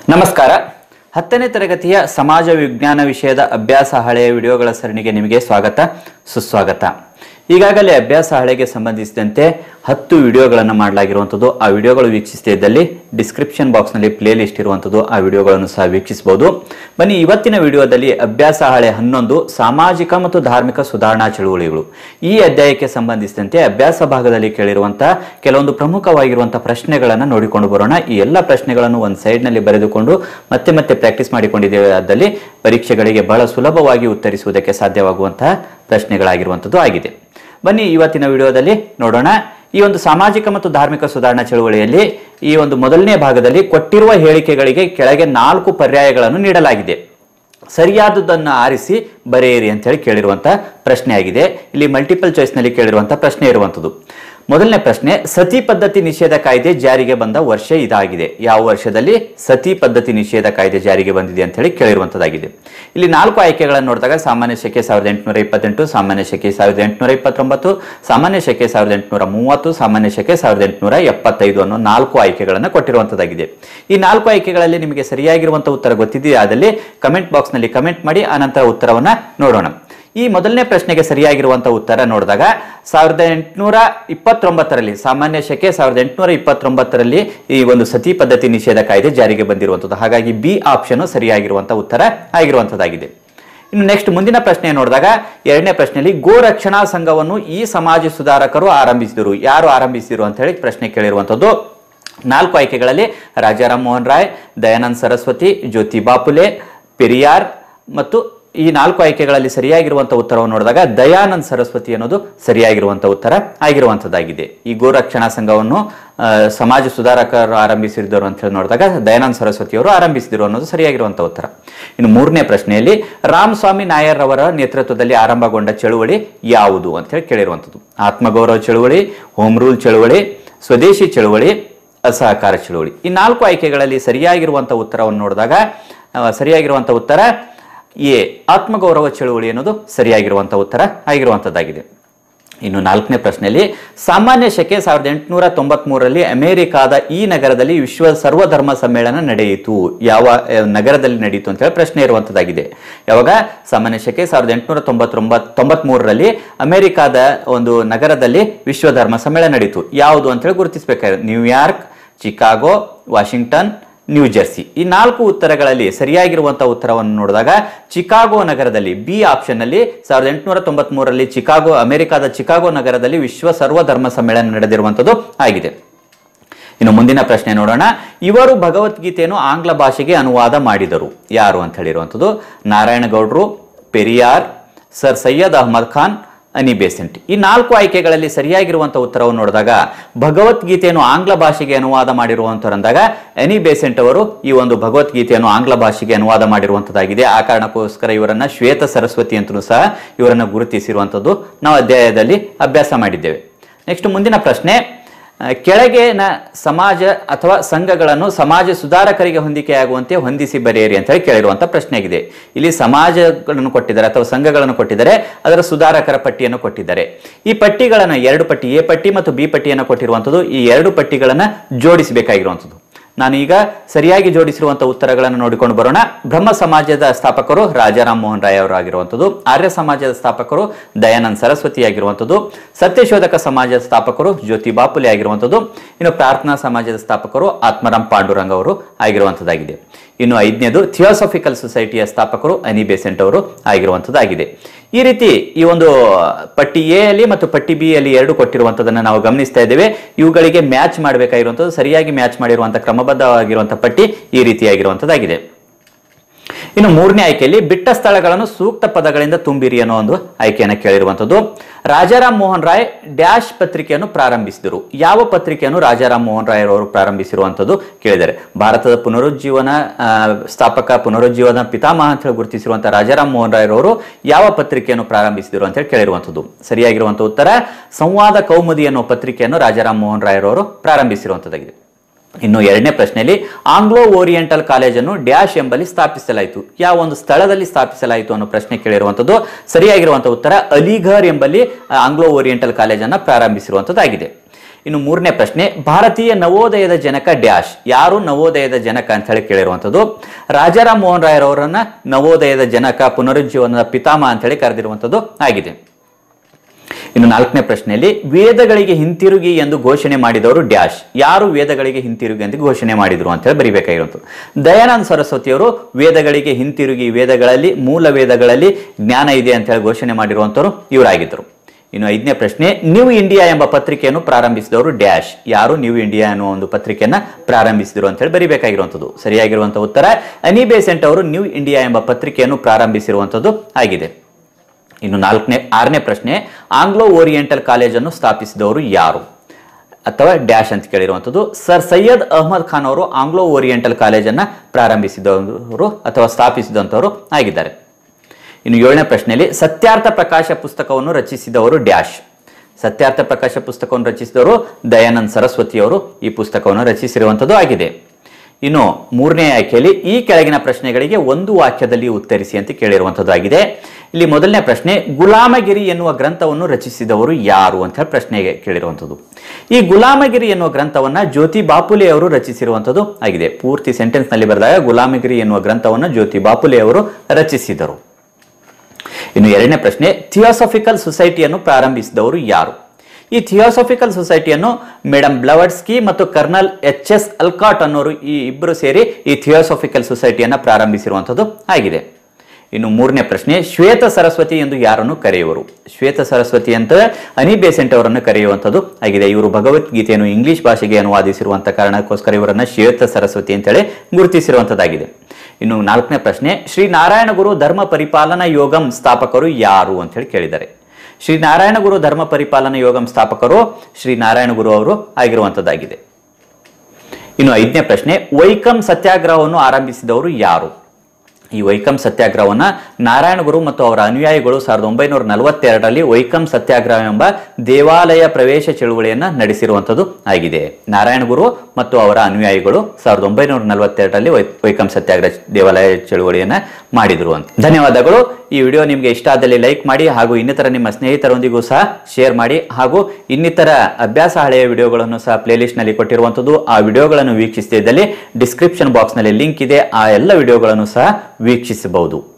ನಮಸ್ಕಾರ ಹತ್ತನೇ ತರಗತಿಯ ಸಮಾಜ ವಿಜ್ಞಾನ ವಿಷಯದ ಅಭ್ಯಾಸ ಹಳೆಯ ವಿಡಿಯೋಗಳ ಸರಣಿಗೆ ನಿಮಗೆ ಸ್ವಾಗತ ಸುಸ್ವಾಗತ ಈಗಾಗಲೇ ಅಭ್ಯಾಸ ಹಳೆಗೆ ಸಂಬಂಧಿಸಿದಂತೆ ಹತ್ತು ವಿಡಿಯೋಗಳನ್ನು ಮಾಡಲಾಗಿರುವಂಥದ್ದು ಆ ವಿಡಿಯೋಗಳು ವೀಕ್ಷಿಸದೇ ಇದ್ದಲ್ಲಿ ಡಿಸ್ಕ್ರಿಪ್ಷನ್ ಬಾಕ್ಸ್ನಲ್ಲಿ ಪ್ಲೇ ಲಿಸ್ಟ್ ಇರುವಂಥದ್ದು ಆ ವಿಡಿಯೋಗಳನ್ನು ಸಹ ವೀಕ್ಷಿಸಬಹುದು ಬನ್ನಿ ಇವತ್ತಿನ ವಿಡಿಯೋದಲ್ಲಿ ಅಭ್ಯಾಸ ಹಳೆ ಹನ್ನೊಂದು ಸಾಮಾಜಿಕ ಮತ್ತು ಧಾರ್ಮಿಕ ಸುಧಾರಣಾ ಚಳುವಳಿಗಳು ಈ ಅಧ್ಯಾಯಕ್ಕೆ ಸಂಬಂಧಿಸಿದಂತೆ ಅಭ್ಯಾಸ ಭಾಗದಲ್ಲಿ ಕೇಳಿರುವಂತಹ ಕೆಲವೊಂದು ಪ್ರಮುಖವಾಗಿರುವಂತಹ ಪ್ರಶ್ನೆಗಳನ್ನು ನೋಡಿಕೊಂಡು ಬರೋಣ ಈ ಎಲ್ಲ ಪ್ರಶ್ನೆಗಳನ್ನು ಒಂದು ಸೈಡ್ನಲ್ಲಿ ಬರೆದುಕೊಂಡು ಮತ್ತೆ ಮತ್ತೆ ಪ್ರಾಕ್ಟೀಸ್ ಮಾಡಿಕೊಂಡಿದ್ದೇವೆ ಆದಲ್ಲಿ ಪರೀಕ್ಷೆಗಳಿಗೆ ಬಹಳ ಸುಲಭವಾಗಿ ಉತ್ತರಿಸುವುದಕ್ಕೆ ಸಾಧ್ಯವಾಗುವಂತಹ ಪ್ರಶ್ನೆಗಳಾಗಿರುವಂಥದ್ದು ಆಗಿದೆ ಬನ್ನಿ ಇವತ್ತಿನ ವಿಡಿಯೋದಲ್ಲಿ ನೋಡೋಣ ಈ ಒಂದು ಸಾಮಾಜಿಕ ಮತ್ತು ಧಾರ್ಮಿಕ ಸುಧಾರಣಾ ಚಳುವಳಿಯಲ್ಲಿ ಈ ಒಂದು ಮೊದಲನೇ ಭಾಗದಲ್ಲಿ ಕೊಟ್ಟಿರುವ ಹೇಳಿಕೆಗಳಿಗೆ ಕೆಳಗೆ ನಾಲ್ಕು ಪರ್ಯಾಯಗಳನ್ನು ನೀಡಲಾಗಿದೆ ಸರಿಯಾದದನ್ನು ಆರಿಸಿ ಬರೆಯಿರಿ ಅಂತ ಹೇಳಿ ಕೇಳಿರುವಂತಹ ಪ್ರಶ್ನೆ ಆಗಿದೆ ಇಲ್ಲಿ ಮಲ್ಟಿಪಲ್ ಚಾಯ್ಸ್ನಲ್ಲಿ ಕೇಳಿರುವಂತಹ ಪ್ರಶ್ನೆ ಇರುವಂಥದ್ದು ಮೊದಲನೇ ಪ್ರಶ್ನೆ ಸತಿ ಪದ್ಧತಿ ನಿಷೇಧ ಕಾಯ್ದೆ ಜಾರಿಗೆ ಬಂದ ವರ್ಷ ಇದಾಗಿದೆ ಯಾವ ವರ್ಷದಲ್ಲಿ ಸತಿ ಪದ್ಧತಿ ನಿಷೇಧ ಕಾಯ್ದೆ ಜಾರಿಗೆ ಬಂದಿದೆ ಅಂತ ಹೇಳಿ ಕೇಳಿರುವಂತದ್ದಾಗಿದೆ ಇಲ್ಲಿ ನಾಲ್ಕು ಆಯ್ಕೆಗಳನ್ನು ನೋಡಿದಾಗ ಸಾಮಾನ್ಯ ಶಕೆ ಸಾವಿರದ ಎಂಟುನೂರ ಇಪ್ಪತ್ತೆಂಟು ಸಾಮಾನ್ಯ ಶಕೆ ಸಾವಿರದ ಎಂಟುನೂರ ಇಪ್ಪತ್ತೊಂಬತ್ತು ಸಾಮಾನ್ಯ ಶಕೆ ಸಾವಿರದ ಎಂಟುನೂರ ಮೂವತ್ತು ಸಾಮಾನ್ಯ ಶಕೆ ಸಾವಿರದ ಎಂಟುನೂರ ಎಪ್ಪತ್ತೈದು ಅನ್ನೋ ನಾಲ್ಕು ಆಯ್ಕೆಗಳನ್ನು ಕೊಟ್ಟಿರುವಂತದ್ದಾಗಿದೆ ಈ ನಾಲ್ಕು ಆಯ್ಕೆಗಳಲ್ಲಿ ನಿಮಗೆ ಸರಿಯಾಗಿರುವಂತಹ ಉತ್ತರ ಗೊತ್ತಿದೆಯಾದಲ್ಲಿ ಕಮೆಂಟ್ ಬಾಕ್ಸ್ನಲ್ಲಿ ಕಮೆಂಟ್ ಮಾಡಿ ಆನಂತರ ಉತ್ತರವನ್ನ ನೋಡೋಣ ಈ ಮೊದಲನೇ ಪ್ರಶ್ನೆಗೆ ಸರಿಯಾಗಿರುವಂತಹ ಉತ್ತರ ನೋಡಿದಾಗ ಸಾವಿರದ ಎಂಟುನೂರ ಇಪ್ಪತ್ತೊಂಬತ್ತರಲ್ಲಿ ಸಾಮಾನ್ಯ ಶಕೆ ಸಾವಿರದ ಎಂಟುನೂರ ಇಪ್ಪತ್ತೊಂಬತ್ತರಲ್ಲಿ ಈ ಒಂದು ಸತಿ ಪದ್ಧತಿ ನಿಷೇಧ ಕಾಯ್ದೆ ಜಾರಿಗೆ ಬಂದಿರುವಂಥದ್ದು ಹಾಗಾಗಿ ಬಿ ಆಪ್ಷನ್ ಸರಿಯಾಗಿರುವಂತಹ ಉತ್ತರ ಆಗಿರುವಂತದ್ದಾಗಿದೆ ಇನ್ನು ನೆಕ್ಸ್ಟ್ ಮುಂದಿನ ಪ್ರಶ್ನೆ ನೋಡಿದಾಗ ಎರಡನೇ ಪ್ರಶ್ನೆಯಲ್ಲಿ ಗೋ ರಕ್ಷಣಾ ಸಂಘವನ್ನು ಈ ಸಮಾಜ ಸುಧಾರಕರು ಆರಂಭಿಸಿದರು ಯಾರು ಆರಂಭಿಸಿದರು ಅಂತ ಹೇಳಿ ಪ್ರಶ್ನೆ ಕೇಳಿರುವಂಥದ್ದು ನಾಲ್ಕು ಆಯ್ಕೆಗಳಲ್ಲಿ ರಾಜಾರಾಮ್ ಮೋಹನ್ ರಾಯ್ ದಯಾನಂದ್ ಸರಸ್ವತಿ ಜ್ಯೋತಿ ಬಾಪುಲೆ ಪೆರಿಯಾರ್ ಮತ್ತು ಈ ನಾಲ್ಕು ಆಯ್ಕೆಗಳಲ್ಲಿ ಸರಿಯಾಗಿರುವಂತಹ ಉತ್ತರವನ್ನು ನೋಡಿದಾಗ ದಯಾನಂದ್ ಸರಸ್ವತಿ ಅನ್ನೋದು ಸರಿಯಾಗಿರುವಂತಹ ಉತ್ತರ ಆಗಿರುವಂತದ್ದಾಗಿದೆ ಈ ಗೋರಕ್ಷಣಾ ಸಂಘವನ್ನು ಆ, ಸಮಾಜ ಸುಧಾರಕರು ಆರಂಭಿಸಿದರು ಅಂತ ಹೇಳಿ ನೋಡಿದಾಗ ದಯಾನಂದ್ ಸರಸ್ವತಿ ಅವರು ಆರಂಭಿಸಿದರು ಅನ್ನೋದು ಸರಿಯಾಗಿರುವಂತಹ ಉತ್ತರ ಇನ್ನು ಮೂರನೇ ಪ್ರಶ್ನೆಯಲ್ಲಿ ರಾಮಸ್ವಾಮಿ ನಾಯರ್ ಅವರ ನೇತೃತ್ವದಲ್ಲಿ ಆರಂಭಗೊಂಡ ಚಳುವಳಿ ಯಾವುದು ಅಂತ ಹೇಳಿ ಕೇಳಿರುವಂಥದ್ದು ಆತ್ಮಗೌರವ ಚಳುವಳಿ ಹೋಮ್ ರೂಲ್ ಚಳುವಳಿ ಸ್ವದೇಶಿ ಚಳುವಳಿ ಅಸಹಕಾರ ಚಳುವಳಿ ಈ ನಾಲ್ಕು ಆಯ್ಕೆಗಳಲ್ಲಿ ಸರಿಯಾಗಿರುವಂತಹ ಉತ್ತರವನ್ನು ನೋಡಿದಾಗ ಆ, ಸರಿಯಾಗಿರುವಂತಹ ಉತ್ತರ ಎ ಆತ್ಮಗೌರವ ಚಳುವಳಿ ಅನ್ನೋದು ಸರಿಯಾಗಿರುವಂತಹ ಉತ್ತರ ಆಗಿರುವಂತದ್ದಾಗಿದೆ ಇನ್ನು ನಾಲ್ಕನೇ ಪ್ರಶ್ನೆಯಲ್ಲಿ ಸಾಮಾನ್ಯ ಶಕೆ ಸಾವಿರದ ಎಂಟುನೂರ ತೊಂಬತ್ಮೂರರಲ್ಲಿ ಅಮೆರಿಕಾದ ಈ ನಗರದಲ್ಲಿ ವಿಶ್ವ ಸರ್ವಧರ್ಮ ಸಮ್ಮೇಳನ ನಡೆಯಿತು ಯಾವ ಆ, ನಗರದಲ್ಲಿ ನಡೆಯಿತು ಅಂತ ಹೇಳಿ ಪ್ರಶ್ನೆ ಇರುವಂತದ್ದಾಗಿದೆ ಯಾವಾಗ ಸಾಮಾನ್ಯ ಶಕೆ ಸಾವಿರದ ಎಂಟುನೂರ ತೊಂಬತ್ತೊಂಬತ್ ತೊಂಬತ್ಮೂರರಲ್ಲಿ ಅಮೆರಿಕಾದ ಒಂದು ನಗರದಲ್ಲಿ ವಿಶ್ವ ಧರ್ಮ ಸಮ್ಮೇಳನ ನಡೆಯಿತು ಯಾವುದು ಅಂತ ಹೇಳಿ ಗುರುತಿಸಬೇಕಾಗಿದೆ New York Chicago Washington New Jersey ಈ ನಾಲ್ಕು ಉತ್ತರಗಳಲ್ಲಿ ಸರಿಯಾಗಿರುವಂತಹ ಉತ್ತರವನ್ನು ನೋಡಿದಾಗ ಚಿಕಾಗೋ ನಗರದಲ್ಲಿ ಬಿ ಆಪ್ಷನ್ ನಲ್ಲಿ ಸಾವಿರದ ಎಂಟುನೂರ ತೊಂಬತ್ಮೂರರಲ್ಲಿ ಚಿಕಾಗೋ ಅಮೆರಿಕಾದ ಚಿಕಾಗೋ ನಗರದಲ್ಲಿ ವಿಶ್ವ ಸರ್ವಧರ್ಮ ಸಮ್ಮೇಳನ ನಡೆದಿರುವಂತದ್ದು ಆಗಿದೆ ಇನ್ನು ಮುಂದಿನ ಪ್ರಶ್ನೆ ನೋಡೋಣ ಇವರು ಭಗವದ್ಗೀತೆಯನ್ನು ಆಂಗ್ಲ ಭಾಷೆಗೆ ಅನುವಾದ ಮಾಡಿದರು ಯಾರು ಅಂತ ಹೇಳಿರುವಂಥದ್ದು ನಾರಾಯಣ ಗೌಡ್ರು Periyar sir Syed Ahmad Khan Annie Besant ಈ ನಾಲ್ಕು ಆಯ್ಕೆಗಳಲ್ಲಿ ಸರಿಯಾಗಿರುವಂತಹ ಉತ್ತರವನ್ನು ನೋಡಿದಾಗ ಭಗವದ್ಗೀತೆಯನ್ನು ಆಂಗ್ಲ ಭಾಷೆಗೆ ಅನುವಾದ ಮಾಡಿರುವಂತವ್ರು ಅಂದಾಗ ಎನಿ ಬೇಸೆಂಟ್ ಅವರು ಈ ಒಂದು ಭಗವದ್ಗೀತೆಯನ್ನು ಆಂಗ್ಲ ಭಾಷೆಗೆ ಅನುವಾದ ಮಾಡಿರುವಂತದ್ದಾಗಿದೆ ಆ ಕಾರಣಕ್ಕೋಸ್ಕರ ಇವರನ್ನ ಶ್ವೇತ ಸರಸ್ವತಿ ಅಂತಲೂ ಸಹ ಇವರನ್ನು ಗುರುತಿಸಿರುವಂಥದ್ದು ನಾವು ಅಧ್ಯಾಯದಲ್ಲಿ ಅಭ್ಯಾಸ ಮಾಡಿದ್ದೇವೆ ನೆಕ್ಸ್ಟ್ ಮುಂದಿನ ಪ್ರಶ್ನೆ ಆ, ಕೆಳಗಿನ ಸಮಾಜ ಅಥವಾ ಸಂಘಗಳನ್ನು ಸಮಾಜ ಸುಧಾರಕರಿಗೆ ಹೊಂದಿಕೆಯಾಗುವಂತೆ ಹೊಂದಿಸಿ ಬರೆಯಿರಿ ಅಂತ ಹೇಳಿ ಕೇಳಿರುವಂತ ಪ್ರಶ್ನೆ ಆಗಿದೆ ಇಲ್ಲಿ ಸಮಾಜಗಳನ್ನು ಕೊಟ್ಟಿದ್ದಾರೆ ಅಥವಾ ಸಂಘಗಳನ್ನು ಕೊಟ್ಟಿದ್ದಾರೆ ಅದರ ಸುಧಾರಕರ ಪಟ್ಟಿಯನ್ನು ಕೊಟ್ಟಿದ್ದಾರೆ ಈ ಪಟ್ಟಿಗಳನ್ನು ಎರಡು ಪಟ್ಟಿ ಎ ಪಟ್ಟಿ ಮತ್ತು ಬಿ ಪಟ್ಟಿಯನ್ನು ಕೊಟ್ಟಿರುವಂಥದ್ದು ಈ ಎರಡು ಪಟ್ಟಿಗಳನ್ನು ಜೋಡಿಸಬೇಕಾಗಿರುವಂಥದ್ದು ನಾನು ಈಗ ಸರಿಯಾಗಿ ಜೋಡಿಸಿರುವಂತಹ ಉತ್ತರಗಳನ್ನು ನೋಡಿಕೊಂಡು ಬರೋಣ ಬ್ರಹ್ಮ ಸಮಾಜದ ಸ್ಥಾಪಕರು ರಾಜಾರಾಮ್ ಮೋಹನ್ ರಾಯ್ ಅವರು ಆಗಿರುವಂಥದ್ದು ಆರ್ಯ ಸಮಾಜದ ಸ್ಥಾಪಕರು ದಯಾನಂದ್ ಸರಸ್ವತಿ ಆಗಿರುವಂಥದ್ದು ಸತ್ಯಶೋಧಕ ಸಮಾಜದ ಸ್ಥಾಪಕರು ಜ್ಯೋತಿ ಬಾಪುಲೆ ಆಗಿರುವಂಥದ್ದು ಇನ್ನು ಪ್ರಾರ್ಥನಾ ಸಮಾಜದ ಸ್ಥಾಪಕರು ಆತ್ಮರಾಮ್ ಪಾಂಡುರಂಗ್ ಅವರು ಆಗಿರುವಂಥದ್ದಾಗಿದೆ ಇನ್ನು ಐದನೇದು ಥಿಯೋಸಫಿಕಲ್ ಸೊಸೈಟಿಯ ಸ್ಥಾಪಕರು ಅನಿ ಬೇಸೆಂಟ್ ಅವರು ಆಗಿರುವಂಥದ್ದಾಗಿದೆ ಈ ರೀತಿ ಈ ಒಂದು ಪಟ್ಟಿ ಎ ಅಲ್ಲಿ ಮತ್ತು ಪಟ್ಟಿ ಬಿ ಅಲ್ಲಿ ಎರಡು ಕೊಟ್ಟಿರುವಂತದನ್ನ ನಾವು ಗಮನಿಸ್ತಾ ಇದ್ದೇವೆ ಇವುಗಳಿಗೆ ಮ್ಯಾಚ್ ಮಾಡಬೇಕಾಗಿರುವಂಥದ್ದು ಸರಿಯಾಗಿ ಮ್ಯಾಚ್ ಮಾಡಿರುವಂತಹ ಕ್ರಮಬದ್ಧವಾಗಿರುವಂತಹ ಪಟ್ಟಿ ಈ ರೀತಿಯಾಗಿರುವಂತದ್ದಾಗಿದೆ ಇನ್ನು ಮೂರನೇ ಆಯ್ಕೆಯಲ್ಲಿ ಬಿಟ್ಟ ಸ್ಥಳಗಳನ್ನು ಸೂಕ್ತ ಪದಗಳಿಂದ ತುಂಬಿರಿ ಅನ್ನೋ ಒಂದು ಆಯ್ಕೆಯನ್ನು ಕೇಳಿರುವಂಥದ್ದು ರಾಜಾರಾಮ್ ಮೋಹನ್ ರಾಯ್ ಡ್ಯಾಶ್ ಪತ್ರಿಕೆಯನ್ನು ಪ್ರಾರಂಭಿಸಿದರು ಯಾವ ಪತ್ರಿಕೆಯನ್ನು ರಾಜಾರಾಮ್ ಮೋಹನ್ ರಾಯ್ ಅವರು ಪ್ರಾರಂಭಿಸಿರುವಂಥದ್ದು ಕೇಳಿದ್ದಾರೆ ಭಾರತದ ಪುನರುಜ್ಜೀವನ ಆ, ಸ್ಥಾಪಕ ಪುನರುಜ್ಜೀವನ ಪಿತಾಮಹ ಅಂತ ಹೇಳಿ ಗುರುತಿಸಿರುವಂತಹ ರಾಜಾರಾಮ್ ಮೋಹನ್ ರಾಯ್ ಅವರು ಯಾವ ಪತ್ರಿಕೆಯನ್ನು ಪ್ರಾರಂಭಿಸಿದರು ಅಂತ ಹೇಳಿ ಕೇಳಿರುವಂಥದ್ದು ಸರಿಯಾಗಿರುವಂತಹ ಉತ್ತರ ಸಂವಾದ ಕೌಮುದಿ ಅನ್ನೋ ಪತ್ರಿಕೆಯನ್ನು ರಾಜಾರಾಮ್ ಮೋಹನ್ ರಾಯ್ ಅವರು ಪ್ರಾರಂಭಿಸಿರುವಂಥದ್ದಾಗಿದೆ ಇನ್ನು ಎರಡನೇ ಪ್ರಶ್ನೆಯಲ್ಲಿ ಆಂಗ್ಲೋ ಓರಿಯೆಂಟಲ್ ಕಾಲೇಜನ್ನು ಡ್ಯಾಶ್ ಎಂಬಲ್ಲಿ ಸ್ಥಾಪಿಸಲಾಯಿತು ಯಾವ ಒಂದು ಸ್ಥಳದಲ್ಲಿ ಸ್ಥಾಪಿಸಲಾಯಿತು ಅನ್ನೋ ಪ್ರಶ್ನೆ ಕೇಳಿರುವಂಥದ್ದು ಸರಿಯಾಗಿರುವಂತಹ ಉತ್ತರ ಅಲಿಘರ್ ಎಂಬಲ್ಲಿ ಆ, ಆಂಗ್ಲೋ ಓರಿಯೆಂಟಲ್ ಕಾಲೇಜನ್ನು ಪ್ರಾರಂಭಿಸಿರುವಂಥದ್ದಾಗಿದೆ ಇನ್ನು ಮೂರನೇ ಪ್ರಶ್ನೆ ಭಾರತೀಯ ನವೋದಯದ ಜನಕ ಡ್ಯಾಶ್ ಯಾರು ನವೋದಯದ ಜನಕ ಅಂತ ಹೇಳಿ ಕೇಳಿರುವಂಥದ್ದು ರಾಜಾರಾಮ್ ಮೋಹನ್ ರಾಯ್ ಅವರನ್ನ ನವೋದಯದ ಜನಕ ಪುನರುಜ್ಜೀವನದ ಪಿತಾಮ ಅಂತ ಹೇಳಿ ಕರೆದಿರುವಂಥದ್ದು ಆಗಿದೆ ಇನ್ನು ನಾಲ್ಕನೇ ಪ್ರಶ್ನೆಯಲ್ಲಿ ವೇದಗಳಿಗೆ ಹಿಂತಿರುಗಿ ಎಂದು ಘೋಷಣೆ ಮಾಡಿದವರು ಡ್ಯಾಶ್ ಯಾರು ವೇದಗಳಿಗೆ ಹಿಂತಿರುಗಿ ಎಂದು ಘೋಷಣೆ ಮಾಡಿದ್ರು ಅಂತ ಹೇಳಿ ಬರಿಬೇಕಾಗಿರುವಂಥದ್ದು ದಯಾನಂದ ಸರಸ್ವತಿಯವರು ವೇದಗಳಿಗೆ ಹಿಂತಿರುಗಿ ವೇದಗಳಲ್ಲಿ ಮೂಲ ವೇದಗಳಲ್ಲಿ ಜ್ಞಾನ ಇದೆ ಅಂತ ಹೇಳಿ ಘೋಷಣೆ ಮಾಡಿರುವಂಥವ್ರು ಇವರಾಗಿದ್ದರು ಇನ್ನು ಐದನೇ ಪ್ರಶ್ನೆ ನ್ಯೂ ಇಂಡಿಯಾ ಎಂಬ ಪತ್ರಿಕೆಯನ್ನು ಪ್ರಾರಂಭಿಸಿದವರು ಡ್ಯಾಶ್ ಯಾರು ನ್ಯೂ ಇಂಡಿಯಾ ಅನ್ನುವ ಒಂದು ಪತ್ರಿಕೆಯನ್ನ ಪ್ರಾರಂಭಿಸಿದರು ಅಂತ ಹೇಳಿ ಬರಿಬೇಕಾಗಿರುವಂಥದ್ದು ಸರಿಯಾಗಿರುವಂತಹ ಉತ್ತರ ಅನಿ ಬೇಸೆಂಟ್ ಅವರು ನ್ಯೂ ಇಂಡಿಯಾ ಎಂಬ ಪತ್ರಿಕೆಯನ್ನು ಪ್ರಾರಂಭಿಸಿರುವಂಥದ್ದು ಆಗಿದೆ ಇನ್ನು ನಾಲ್ಕನೇ ಆರನೇ ಪ್ರಶ್ನೆ ಆಂಗ್ಲೋ ಓರಿಯೆಂಟಲ್ ಕಾಲೇಜನ್ನು ಸ್ಥಾಪಿಸಿದವರು ಯಾರು ಅಥವಾ ಡ್ಯಾಶ್ ಅಂತ ಕೇಳಿರುವಂಥದ್ದು ಸರ್ ಸೈಯದ್ ಅಹಮದ್ ಖಾನ್ ಅವರು ಆಂಗ್ಲೋ ಓರಿಯೆಂಟಲ್ ಕಾಲೇಜನ್ನು ಪ್ರಾರಂಭಿಸಿದವರು ಅಥವಾ ಸ್ಥಾಪಿಸಿದಂಥವರು ಆಗಿದ್ದಾರೆ ಇನ್ನು ಏಳನೇ ಪ್ರಶ್ನೆಯಲ್ಲಿ ಸತ್ಯಾರ್ಥ ಪ್ರಕಾಶ ಪುಸ್ತಕವನ್ನು ರಚಿಸಿದವರು ಡ್ಯಾಶ್ ಸತ್ಯಾರ್ಥ ಪ್ರಕಾಶ ಪುಸ್ತಕವನ್ನು ರಚಿಸಿದವರು ದಯಾನಂದ್ ಸರಸ್ವತಿಯವರು ಈ ಪುಸ್ತಕವನ್ನು ರಚಿಸಿರುವಂಥದ್ದು ಆಗಿದೆ ಇನ್ನು ಮೂರನೇ ಆಯ್ಕೆಯಲ್ಲಿ ಈ ಕೆಳಗಿನ ಪ್ರಶ್ನೆಗಳಿಗೆ ಒಂದು ವಾಕ್ಯದಲ್ಲಿ ಉತ್ತರಿಸಿ ಅಂತ ಕೇಳಿರುವಂಥದ್ದು ಆಗಿದೆ ಇಲ್ಲಿ ಮೊದಲನೇ ಪ್ರಶ್ನೆ ಗುಲಾಮಗಿರಿ ಎನ್ನುವ ಗ್ರಂಥವನ್ನು ರಚಿಸಿದವರು ಯಾರು ಅಂತ ಹೇಳಿ ಪ್ರಶ್ನೆಗೆ ಕೇಳಿರುವಂಥದ್ದು ಈ ಗುಲಾಮಗಿರಿ ಎನ್ನುವ ಗ್ರಂಥವನ್ನ ಜ್ಯೋತಿ ಬಾಪುಲೆ ಅವರು ರಚಿಸಿರುವಂಥದ್ದು ಆಗಿದೆ ಪೂರ್ತಿ ಸೆಂಟೆನ್ಸ್ ನಲ್ಲಿ ಬರೆದಾಗ ಗುಲಾಮಗಿರಿ ಎನ್ನುವ ಗ್ರಂಥವನ್ನು ಜ್ಯೋತಿ ಬಾಪುಲೆ ಅವರು ರಚಿಸಿದರು ಇನ್ನು ಎರಡನೇ ಪ್ರಶ್ನೆ ಥಿಯೋಸಫಿಕಲ್ ಸೊಸೈಟಿಯನ್ನು ಪ್ರಾರಂಭಿಸಿದವರು ಯಾರು ಈ ಥಿಯೋಸಫಿಕಲ್ ಸೊಸೈಟಿಯನ್ನು ಮೇಡಮ್ ಬ್ಲವಡ್ಸ್ಕಿ ಮತ್ತು ಕರ್ನಲ್ ಎಚ್ ಎಸ್ ಅಲ್ಕಾಟ್ ಅನ್ನೋರು ಈ ಇಬ್ಬರು ಸೇರಿ ಈ ಥಿಯೋಸಫಿಕಲ್ ಸೊಸೈಟಿಯನ್ನು ಪ್ರಾರಂಭಿಸಿರುವಂಥದ್ದು ಆಗಿದೆ ಇನ್ನು ಮೂರನೇ ಪ್ರಶ್ನೆ ಶ್ವೇತ ಸರಸ್ವತಿ ಎಂದು ಯಾರನ್ನು ಕರೆಯುವರು ಶ್ವೇತ ಸರಸ್ವತಿ ಅಂತ ಅನಿ ಬೇಸೆಂಟ್ ಅವರನ್ನು ಕರೆಯುವಂಥದ್ದು ಆಗಿದೆ ಇವರು ಭಗವದ್ಗೀತೆಯನ್ನು ಇಂಗ್ಲಿಷ್ ಭಾಷೆಗೆ ಅನುವಾದಿಸಿರುವಂಥ ಕಾರಣಕ್ಕೋಸ್ಕರ ಇವರನ್ನ ಶ್ವೇತ ಸರಸ್ವತಿ ಅಂತೇಳಿ ಗುರುತಿಸಿರುವಂಥದ್ದಾಗಿದೆ ಇನ್ನು ನಾಲ್ಕನೇ ಪ್ರಶ್ನೆ ಶ್ರೀ ನಾರಾಯಣ ಗುರು ಧರ್ಮ ಪರಿಪಾಲನಾ ಯೋಗಂ ಸ್ಥಾಪಕರು ಯಾರು ಅಂತ ಹೇಳಿ ಕೇಳಿದ್ದಾರೆ ಶ್ರೀ ನಾರಾಯಣ ಗುರು ಧರ್ಮ ಪರಿಪಾಲನಾ ಯೋಗಂ ಸ್ಥಾಪಕರು ಶ್ರೀ ನಾರಾಯಣ ಗುರು ಅವರು ಆಗಿರುವಂಥದ್ದಾಗಿದೆ ಇನ್ನು ಐದನೇ ಪ್ರಶ್ನೆ ವೈಕಂ ಸತ್ಯಾಗ್ರಹವನ್ನು ಆರಂಭಿಸಿದವರು ಯಾರು ಈ ವೈಕಂ ಸತ್ಯಾಗ್ರಹವನ್ನ ನಾರಾಯಣ ಗುರು ಮತ್ತು ಅವರ ಅನುಯಾಯಿಗಳು ಸಾವಿರದ ಒಂಬೈನೂರ ನಲವತ್ತೆರಡರಲ್ಲಿ ವೈಕಂ ಸತ್ಯಾಗ್ರಹ ಎಂಬ ದೇವಾಲಯ ಪ್ರವೇಶ ಚಳುವಳಿಯನ್ನ ನಡೆಸಿರುವಂಥದ್ದು ಆಗಿದೆ ನಾರಾಯಣ ಗುರು ಮತ್ತು ಅವರ ಅನುಯಾಯಿಗಳು ಸಾವಿರದ ಒಂಬೈನೂರ ನಲವತ್ತೆರಡರಲ್ಲಿ ವೈ- ವೈಕಂ ಸತ್ಯಾಗ್ರಹ ದೇವಾಲಯ ಚಳುವಳಿಯನ್ನ ಮಾಡಿದ್ರು ಅಂತ ಧನ್ಯವಾದಗಳು ಈ ವಿಡಿಯೋ ನಿಮಗೆ ಇಷ್ಟ ಆದಲ್ಲಿ ಲೈಕ್ ಮಾಡಿ ಹಾಗೂ ಇನ್ನಿತರ ನಿಮ್ಮ ಸ್ನೇಹಿತರೊಂದಿಗೂ ಸಹ ಶೇರ್ ಮಾಡಿ ಹಾಗೂ ಇನ್ನಿತರ ಅಭ್ಯಾಸ ಹಳೆಯ ವಿಡಿಯೋಗಳನ್ನು ಸಹ ಪ್ಲೇಲಿಸ್ಟ್ ನಲ್ಲಿ ಕೊಟ್ಟಿರುವಂಥದ್ದು ಆ ವಿಡಿಯೋಗಳನ್ನು ವೀಕ್ಷಿಸದಿದ್ದಲ್ಲಿ ಡಿಸ್ಕ್ರಿಪ್ಷನ್ ಬಾಕ್ಸ್ ನಲ್ಲಿ ಲಿಂಕ್ ಇದೆ ಆ ಎಲ್ಲ ವಿಡಿಯೋಗಳನ್ನು ಸಹ ವೀಕ್ಷಿಸಬಹುದು